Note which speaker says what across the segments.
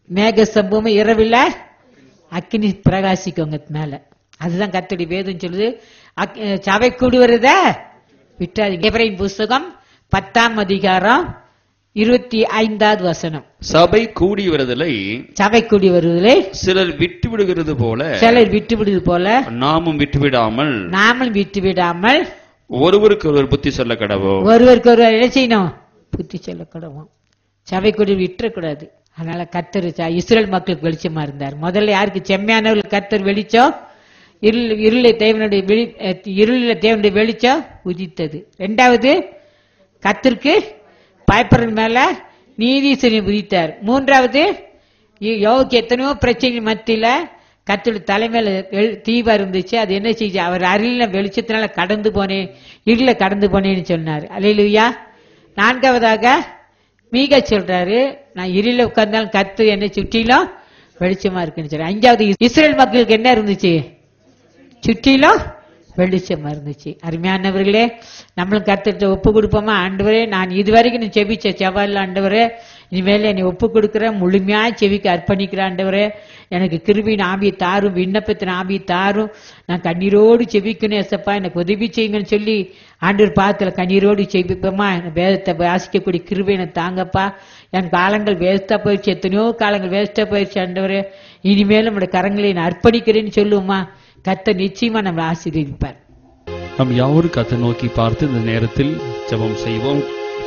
Speaker 1: மேக சம்பவம் இரவில் அக்கினி பிரகாசிக்கவங்க மேல அதுதான் கத்தடி வேதம் சொல்லுது அக்- அஹ் சபை கூடி வருத விட்டாதீங்க எபிரேயர் புஸ்தகம் பத்தாம் அதிகாரம் இருபத்தி ஐந்தாவது வசனம்
Speaker 2: சபை கூடி வருதலை
Speaker 1: சபை கூடி வருவதிலே
Speaker 2: சிலர் விட்டு விடுகிறது போல
Speaker 1: சிலர் விட்டு விடுவது போல
Speaker 2: நாமும் விட்டு விடாமல்
Speaker 1: நாமும் விட்டு விடாமல்
Speaker 2: ஒருவருக்கு ஒருவர் புத்தி சொல்ல கடவோம்
Speaker 1: ஒருவருக்கு ஒருவர் என்ன செய்யணும் புத்தி சொல்ல கடவும் சபை கூடி விட்டுறக்கூடாது அதனால கத்தர் ச- இஸ்ரேல் மக்களுக்கு வெளிச்சமா இருந்தார் முதல்ல யாருக்கு செம்மையானவர்கள் கத்தர் வெளிச்சம் இருள் இருளை தேவனுடைய வெளி அஹ் இருளில தேவனுடைய வெளிச்சம் உதித்தது ரெண்டாவது கத்திற்கு பயப்படுறது மேல நீதீசனை உதித்தார் மூன்றாவது இ- யோவுக்கு எத்தனையோ பிரச்சனை மத்தியில கத்தோட தலைமையில வெள்- தீபம் இருந்துச்சு அது என்ன செய்யுச்சு அவர் அருளின வெளிச்சத்தினால கடந்து போனேன் இருள கடந்து போனேன்னு சொன்னார் அல்லையா நான்காவதாக மீக சொல்றாரு நான் இருள உட்கார்ந்தாலும் கத்து என்ன சுற்றிலும் வெளிச்சமா இருக்குன்னு சொல்றேன் அஞ்சாவது இஸ்ரேல் மக்களுக்கு என்ன இருந்துச்சு சுற்றிலும் வெளிச்சமா இருந்துச்சு அருமையானவர்களே நம்மளும் கத்துட்டு ஒப்பு கொடுப்போமா ஆண்டவரே நான் இதுவரைக்கும் நீ செபிச்ச செவ்வாயில் ஆண்டவரே இனிமேல் என்னை ஒப்பு கொடுக்கிறேன் முழுமையா செவிக்க அர்ப்பணிக்கிற ஆண்டவரே எனக்கு கிருபின் ஆவியை தாரும் விண்ணப்பத்தின் ஆவியை தாரும் நான் கண்ணீரோடு செபிக்கணும் எசப்பா எனக்கு உதவி செய்யுங்கன்னு சொல்லி ஆண்டவர் பாத்துல கண்ணீரோடு செபிப்போமா எனக்கு வேதத்தை வாசிக்கக்கூடிய கிருபை எனக்கு தாங்கப்பா என் காலங்கள் வேஸ்டா போயிடுச்சு எத்தனையோ காலங்கள் வேஸ்டா போயிடுச்சு ஆண்டவரே இனிமேலும் நம்முடைய கரங்களை நான் அர்ப்பணிக்கிறேன்னு சொல்லுவோமா கத்த நிச்சயமா நம்மளை ஆசீர்வதிப்பார்
Speaker 2: நம் யாவரும் கத்தை நோக்கி பார்த்து இந்த நேரத்தில் ஜெபம் செய்வோம்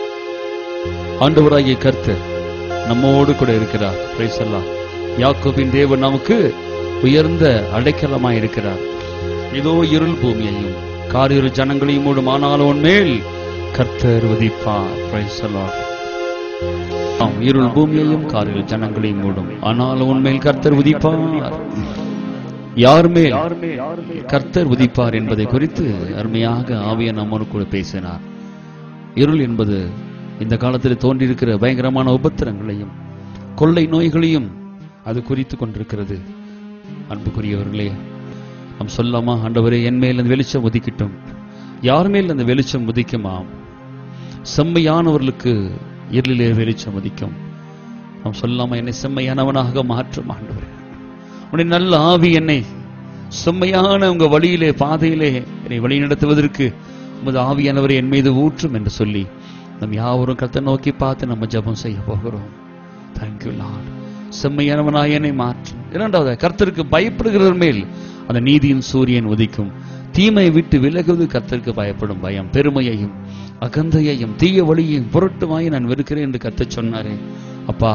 Speaker 2: ஆண்டவராகிய கர்த்தர் நம்மோடு கூட இருக்கிறார் Praise the Lord. யாக்கோபின் தேவன் நமக்கு உயர்ந்த அடைக்கலமாய் இருக்கிறார் இதோ இருள் பூமியையும் காரிரு ஜனங்களையும் மூடும் ஆனாலும் மேல் கர்த்தர் உதிப்பார் Praise the Lord. ஆம், இருள் பூமியையும் காரிரு ஜனங்களையும் மூடும் ஆனால் உன்மேல் கர்த்தர் உதிப்பார் யார் மேல் கர்த்தர் உதிப்பார் என்பதை குறித்து அருமையாக ஆவிய நம்மோடு கூட பேசினார் இருள் என்பது இந்த காலத்தில் தோன்றியிருக்கிற பயங்கரமான உபத்திரங்களையும் கொள்ளை நோய்களையும் அது குறித்து கொண்டிருக்கிறது அன்புக்குரியவர்களே நாம் சொல்லாமா ஆண்டவரே என் மேல் அந்த வெளிச்சம் உதிக்கட்டும் யார் மேல் அந்த வெளிச்சம் உதிக்குமாம் செம்மையானவர்களுக்கு இருளிலே வெளிச்சம் உதிக்கும் நாம் சொல்லாமா என்னை செம்மையானவனாக மாற்றும் ஆண்டவரே உன்னை நல்ல ஆவி என்னை செம்மையான உங்க வழியிலே பாதையிலே என்னை வழி நடத்துவதற்கு உமது ஆவியானவரை என் மீது ஊற்றும் என்று சொல்லி நம் யாவரும் கர்த்தரை நோக்கி பார்த்து நம்ம ஜெபம் செய்ய போகிறோம் தேங்க்யூ லார்ட் செம்மையானவனாய் என்னை மாற்றும் இரண்டாவது கர்த்தருக்கு பயப்படுகிறவர் மேல் அந்த நீதியின் சூரியன் உதிக்கும் தீமையை விட்டு விலகுவது கர்த்தருக்கு பயப்படும் பயம் பெருமையையும் அகந்தையையும் தீய வழியையும் புரட்டுமாய் நான் வெறுக்கிறேன் என்று கர்த்தர் சொன்னாரே அப்பா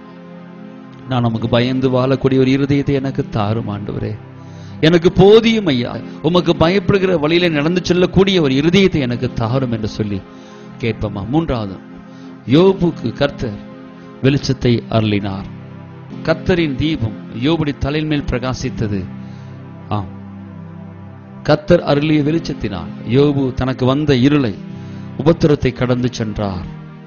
Speaker 2: நான் நமக்கு பயந்து வாழக்கூடிய ஒரு இருதயத்தை எனக்கு தாரும் ஆண்டவரே எனக்கு போதியும் ஐயா உமக்கு பயப்படுகிற வழியில நடந்து செல்லக்கூடிய ஒரு இருதயத்தை எனக்கு தாரும் என்று சொல்லி கேட்போமா மூன்றாவது யோபுக்கு கர்த்தர் வெளிச்சத்தை அருளினார் கர்த்தரின் தீபம் யோபுடைய தலையின் மேல் பிரகாசித்தது ஆம் கர்த்தர் அருளிய வெளிச்சத்தினால் யோபு தனக்கு வந்த இருளை உபத்திரத்தை கடந்து சென்றார்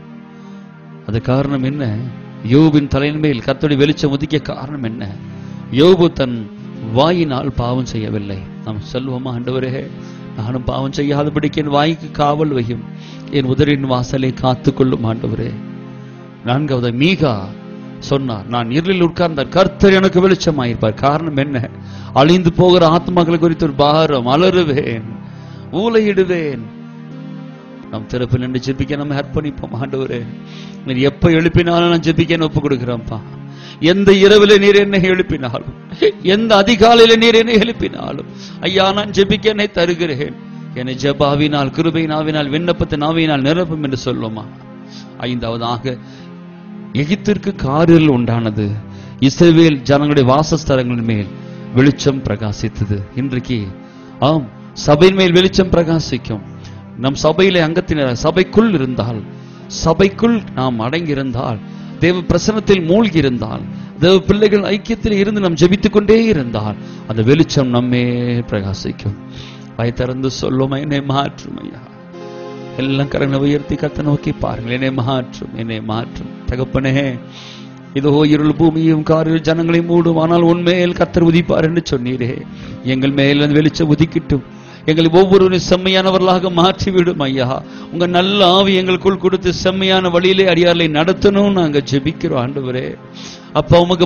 Speaker 2: அது காரணம் என்ன யோபின் தலையின் மேல் கர்த்தருடைய வெளிச்சம் உதிக்க காரணம் என்ன யோபு தன் வாயினால் பாவம் செய்யவில்லை நாம் சொல்வோமா ஆண்டவரே நானும் பாவம் செய்யாதபடிக்கு என் வாய்க்கு காவல் வையும் என் உதரின் வாசலை காத்துக்கொள்ளும் ஆண்டவரே நான்காவது மீகா சொன்னார் நான் இருளில் உட்கார்ந்த கர்த்தர் எனக்கு வெளிச்சமாயிருப்பார் காரணம் என்ன அழிந்து போகிற ஆத்மாக்கள் குறித்து ஒரு பாரம் அலறுவேன் ஊலையிடுவேன் நம் திறப்பில் நின்று ஜெபிக்க நம்ம அர்ப்பணிப்போம் ஆண்டவரே நீர் எப்ப எழுப்பினாலும் நான் ஜெபிக்க ஒப்பு கொடுக்கிறேன்ப்பா எந்த இரவில நீர் என்னை எழுப்பினாலும் எந்த அதிகாலையில நீர் என்னை எழுப்பினாலும் ஐயா நான் ஜெபிக்க என்னை தருகிறேன் என்னை ஜெபாவினால் கிருபையினாவினால் விண்ணப்பத்தின் ஆவியினால் நிரப்பும் என்று சொல்லுமா ஐந்தாவதாக எகிப்திற்கு காரில் உண்டானது இஸ்ரவேல் ஜனங்களுடைய வாசஸ்தலங்களின் மேல் வெளிச்சம் பிரகாசித்தது இன்றைக்கு ஆம் சபையின் மேல் வெளிச்சம் பிரகாசிக்கும் நம் சபையிலே அங்கத்தினர் சபைக்குள் இருந்தால் சபைக்குள் நாம் அடங்கி இருந்தால் தேவ பிரசனத்தில் மூழ்கி இருந்தால் தேவ பிள்ளைகள் ஐக்கியத்தில் இருந்து நாம் ஜெபித்துக் கொண்டே இருந்தால் அந்த வெளிச்சம் நம்மே பிரகாசிக்கும் வாய் திறந்து சொல்லும் என்னை மாற்றும் ஐயா எல்லாம் கரங்களை உயர்த்தி கத்த நோக்கி பாருங்கள் என்னை மாற்றும் என்னை மாற்றும் தகப்பனே இதோ இருள் பூமியும் காரில் ஜனங்களை மூடும் ஆனால் உண்மையில் கத்தர் உதிப்பார் என்று சொன்னீரே எங்கள் மேல் அந்த வெளிச்சம் உதிக்கட்டும் எங்களை ஒவ்வொருவரும் செம்மையானவர்களாக மாற்றி விடும் ஐயா உங்க நல்ல ஆவி எங்களுக்குள் கொடுத்து செம்மையான வழியிலே அடியார்களை நடத்தணும் நாங்க ஜெபிக்கிறோம் ஆண்டவரே அப்பா உமக்கு